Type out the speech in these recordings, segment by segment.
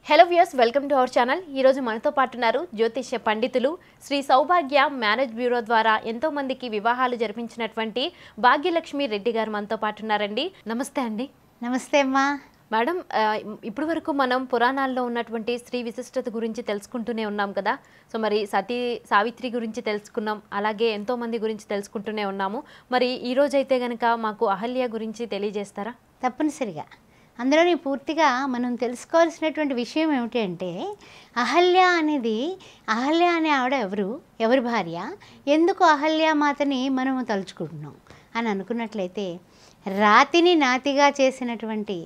hello viewers welcome to our channel ఈరోజు మనతో పాటు ఉన్నారు జ్యోతిష్య పండితులు శ్రీ సౌభాగ్య మ్యారేజ్ బ్యూరో ద్వారా ఎంతో మందికి వివాహాలు జరిపించినటువంటి భాగ్యలక్ష్మి రెడ్డి గారు మనతో పాటు ఉన్నారండి నమస్తే అండి నమస్తే అమ్మా మేడం ఆ, ఇప్పటి వరకు మనం పురాణాల్లో ఉన్నటువంటి స్త్రీ విశిష్టత గురించి తెలుసుకుంటూనే ఉన్నాం కదా సో మరి సతీ సావిత్రి గురించి తెలుసుకున్నాం అలాగే ఎంతో మంది గురించి తెలుసుకుంటూనే ఉన్నాము మరి ఈ రోజైతే గనక మాకు అహల్య గురించి తెలియజేస్తారా తప్పనిసరిగా అందులోని పూర్తిగా మనం తెలుసుకోవాల్సినటువంటి విషయం ఏమిటి అంటే అహల్య అనేది అహల్య అనే ఆవిడ ఎవరు ఎవరి భార్య ఎందుకు అహల్య మాతని మనము తలుచుకుంటున్నాం అని అనుకున్నట్లయితే రాతిని నాతిగా చేసినటువంటి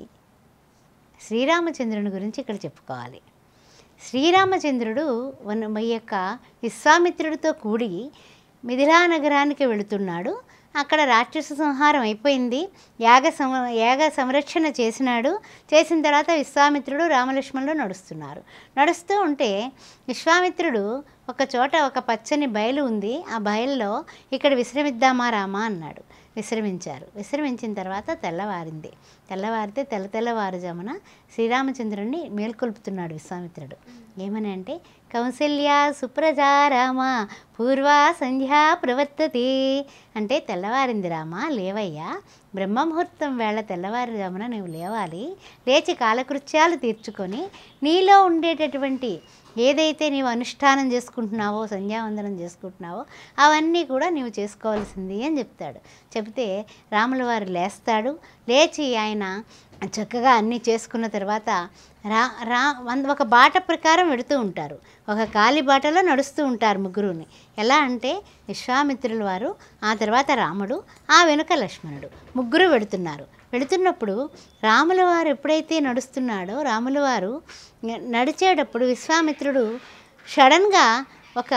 శ్రీరామచంద్రుని గురించి ఇక్కడ చెప్పుకోవాలి శ్రీరామచంద్రుడు వన ఈ యొక్క విశ్వామిత్రుడితో కూడి మిథిలా నగరానికి వెళుతున్నాడు అక్కడ రాక్షస సంహారం అయిపోయింది యాగ సమ యాగ సంరక్షణ చేసినాడు చేసిన తర్వాత విశ్వామిత్రుడు రామలక్ష్మణులు నడుస్తున్నారు నడుస్తూ ఉంటే విశ్వామిత్రుడు ఒక చోట ఒక పచ్చని బయలు ఉంది ఆ బయల్లో ఇక్కడ విశ్రమిద్దామా రామా అన్నాడు విశ్రమించారు విశ్రమించిన తర్వాత తెల్లవారింది తెల్లవారితే తెల్ల తెల్లవారుజామున శ్రీరామచంద్రుడిని మేల్కొల్పుతున్నాడు విశ్వామిత్రుడు ఏమని అంటే కౌసల్య సుప్రజారామ పూర్వా సంధ్యా ప్రవర్తతే అంటే తెల్లవారింది రామ లేవయ్యా బ్రహ్మముహూర్తం వేళ తెల్లవారుజామున నువ్వు లేవాలి లేచి కాలకృత్యాలు తీర్చుకొని నీలో ఉండేటటువంటి ఏదైతే నీవు అనుష్ఠానం చేసుకుంటున్నావో సంధ్యావందనం చేసుకుంటున్నావో అవన్నీ కూడా నీవు చేసుకోవాల్సింది అని చెప్తాడు చెప్తే రాముల వారు లేస్తాడు లేచి ఆయన చక్కగా అన్నీ చేసుకున్న తర్వాత రా రా వంద ఒక బాట ప్రకారం వెడుతూ ఉంటారు ఒక కాలి బాటలో నడుస్తూ ఉంటారు ముగ్గురుని ఎలా అంటే విశ్వామిత్రుల వారు ఆ తర్వాత రాముడు ఆ వెనుక లక్ష్మణుడు ముగ్గురు వెడుతున్నారు వెళుతున్నప్పుడు రాముల వారు ఎప్పుడైతే నడుస్తున్నాడో రాముల వారు నడిచేటప్పుడు విశ్వామిత్రుడు సడన్గా ఒక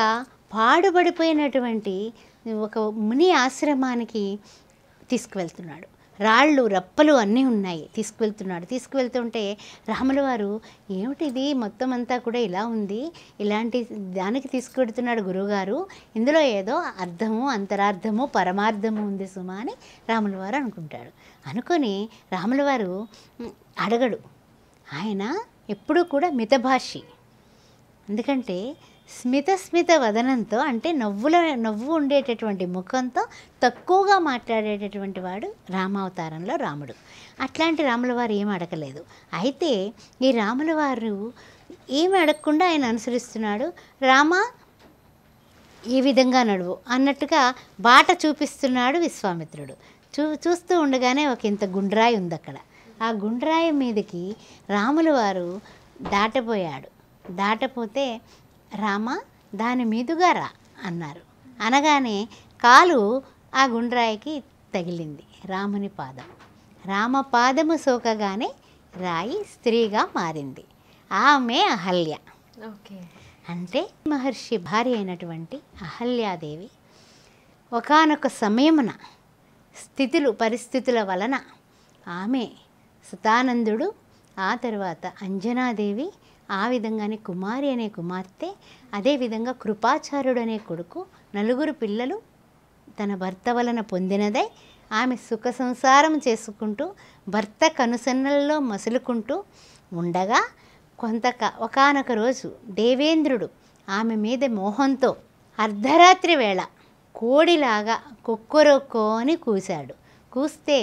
పాడుబడిపోయినటువంటి ఒక ముని ఆశ్రమానికి తీసుకువెళ్తున్నాడు రాళ్ళు రప్పలు అన్నీ ఉన్నాయి తీసుకువెళ్తున్నాడు తీసుకువెళ్తుంటే రాముల వారు ఏమిటిది మొత్తం అంతా కూడా ఇలా ఉంది ఇలాంటి దానికి తీసుకువెడుతున్నాడు గురువుగారు ఇందులో ఏదో అర్థము అంతరార్థము పరమార్థము ఉంది సుమా అని రాముల వారు అనుకుంటాడు అనుకొని రాముల వారు "ఉమ్, అడగడు ఆయన ఎప్పుడూ కూడా మితభాషి ఎందుకంటే స్మిత స్మిత వదనంతో అంటే నవ్వుల నవ్వు ఉండేటటువంటి ముఖంతో తక్కువగా మాట్లాడేటటువంటి వాడు రామావతారంలో రాముడు అట్లాంటి రాముల వారు ఏం అడగలేదు అయితే ఈ రాముల వారు ఏమి అడగకుండా ఆయన అనుసరిస్తున్నాడు రామ ఈ విధంగా నడువు అన్నట్టుగా బాట చూపిస్తున్నాడు విశ్వామిత్రుడు చూ చూస్తూ ఉండగానే ఒక ఇంత గుండ్రాయి ఉంది అక్కడ ఆ గుండ్రాయి మీదకి రాముల వారు దాటపోయాడు దాటపోతే రామ దాని మీదుగా రా అన్నారు అనగానే కాలు ఆ గుండ్రాయికి తగిలింది రాముని పాదం రామ పాదము సోకగానే రాయి స్త్రీగా మారింది ఆమె అహల్య ఓకే అంటే మహర్షి భార్య అయినటువంటి అహల్యాదేవి ఒకానొక సమయమున స్థితులు పరిస్థితుల వలన ఆమె సుతానందుడు ఆ తర్వాత అంజనాదేవి ఆ విధంగానే కుమారి అనే కుమార్తె అదేవిధంగా కృపాచార్యుడు అనే కొడుకు నలుగురు పిల్లలు తన భర్త వలన పొందినదై ఆమె సుఖ సంసారం చేసుకుంటూ భర్త కనుసన్నల్లో మసులుకుంటూ ఉండగా కొంత ఒకనొక రోజు దేవేంద్రుడు ఆమె మీద మోహంతో అర్ధరాత్రి వేళ కోడిలాగా కొక్కొరొక్కో అని కూశాడు కూస్తే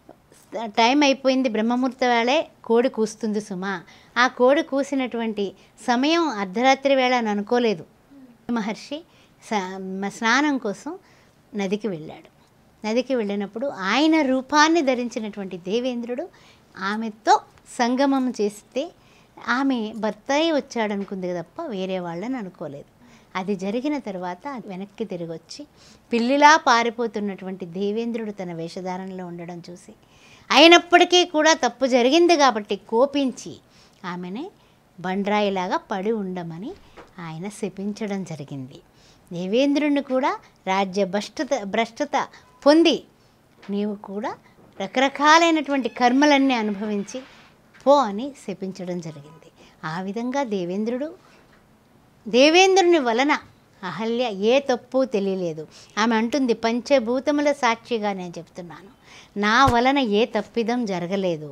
టైం అయిపోయింది బ్రహ్మముహూర్త వేళే కోడి కూస్తుంది సుమా ఆ కోడి కూసినటువంటి సమయం అర్ధరాత్రి వేళ అని అనుకోలేదు మహర్షి స- స్నానం కోసం నదికి వెళ్ళాడు నదికి వెళ్ళినప్పుడు ఆయన రూపాన్ని ధరించినటువంటి దేవేంద్రుడు ఆమెతో సంగమం చేస్తే ఆమె భర్తయే వచ్చాడనుకుంది తప్ప వేరే వాళ్ళని అనుకోలేదు అది జరిగిన తర్వాత వెనక్కి తిరిగి వచ్చి పిల్లిలా పారిపోతున్నటువంటి దేవేంద్రుడు తన వేషధారణలో ఉండడం చూసి అయినప్పటికీ కూడా తప్పు జరిగింది కాబట్టి కోపించి ఆమెనే బండ్రాయిలాగా పడి ఉండమని ఆయన శపించడం జరిగింది దేవేంద్రుడిని కూడా రాజ్య భ్రష్టత భ్రష్టత పొంది నీవు కూడా రకరకాలైనటువంటి కర్మలన్నీ అనుభవించి పో అని శపించడం జరిగింది ఆ విధంగా దేవేంద్రుడు దేవేంద్రుని వలన అహల్య ఏ తప్పు తెలియలేదు ఆమె అంటుంది పంచభూతముల సాక్షిగా నేను చెప్తున్నాను నా వలన ఏ తప్పిదం జరగలేదు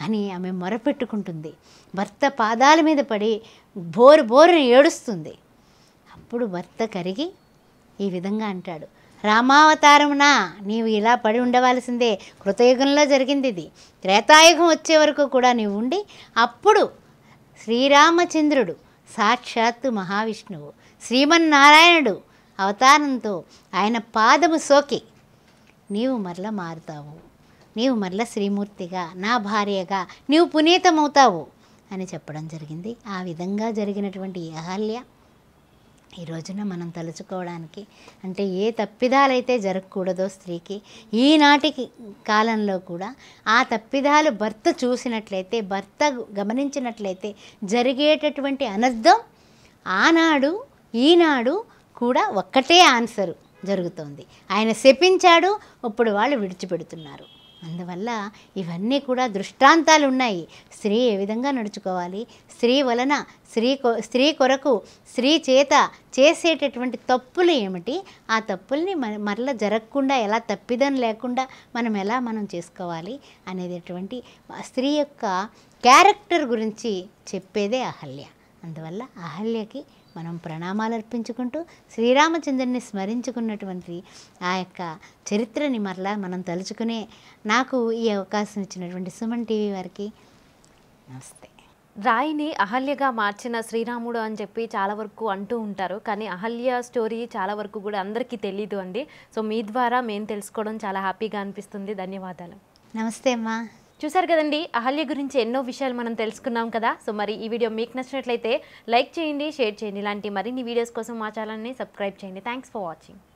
అని ఆమె మొరపెట్టుకుంటుంది భర్త పాదాల మీద పడి బోరు బోరుని ఏడుస్తుంది అప్పుడు భర్త కరిగి ఈ విధంగా అంటాడు రామావతారమునా నీవు ఇలా పడి ఉండవలసిందే కృతయుగంలో జరిగింది ఇది త్రేతాయుగం వచ్చే వరకు కూడా నీవు ఉండి అప్పుడు శ్రీరామచంద్రుడు సాక్షాత్తు మహావిష్ణువు శ్రీమన్నారాయణుడు అవతారంతో ఆయన పాదము సోకి నీవు మరల మారుతావు నీవు మరల శ్రీమూర్తిగా నా భార్యగా నీవు పునీతమవుతావు అని చెప్పడం జరిగింది ఆ విధంగా జరిగినటువంటి ఈ అహల్య ఈ రోజున మనం తలుచుకోవడానికి అంటే ఏ తప్పిదాలైతే జరగకూడదో స్త్రీకి ఈనాటికి కాలంలో కూడా ఆ తప్పిదాలు భర్త చూసినట్లయితే భర్త గమనించినట్లయితే జరిగేటటువంటి అనర్థం ఆనాడు ఈనాడు కూడా ఒక్కటే ఆన్సరు జరుగుతోంది ఆయన శపించాడు ఇప్పుడు వాళ్ళు విడిచిపెడుతున్నారు అందువల్ల ఇవన్నీ కూడా దృష్టాంతాలు ఉన్నాయి స్త్రీ ఏ విధంగా నడుచుకోవాలి స్త్రీ వలన స్త్రీ కొ స్త్రీ కొరకు స్త్రీ చేత చేసేటటువంటి తప్పులు ఏమిటి ఆ తప్పుల్ని మన మరల జరగకుండా ఎలా తప్పిదం లేకుండా మనం ఎలా మనం చేసుకోవాలి అనేటటువంటి స్త్రీ యొక్క క్యారెక్టర్ గురించి చెప్పేదే అహల్య అందువల్ల అహల్యకి మనం ప్రణామాలు అర్పించుకుంటూ శ్రీరామచంద్రుని స్మరించుకున్నటువంటి ఆ యొక్క చరిత్రని మరలా మనం తలుచుకునే నాకు ఈ అవకాశం ఇచ్చినటువంటి సుమన్ టీవీ వారికి నమస్తే రాయిని అహల్యగా మార్చిన శ్రీరాముడు అని చెప్పి చాలా వరకు అంటూ ఉంటారు కానీ అహల్య స్టోరీ చాలా వరకు కూడా అందరికీ తెలీదు అండి సో మీ ద్వారా మేము తెలుసుకోవడం చాలా హ్యాపీగా అనిపిస్తుంది ధన్యవాదాలు నమస్తే అమ్మా చూసారు కదండి అహల్య గురించి ఎన్నో విషయాలు మనం తెలుసుకున్నాం కదా సో మరి ఈ వీడియో మీకు నచ్చినట్లయితే లైక్ చేయండి షేర్ చేయండి ఇలాంటి మరిన్ని వీడియోస్ కోసం మా ఛానల్ని సబ్స్క్రైబ్ చేయండి థ్యాంక్స్ ఫర్ వాచింగ్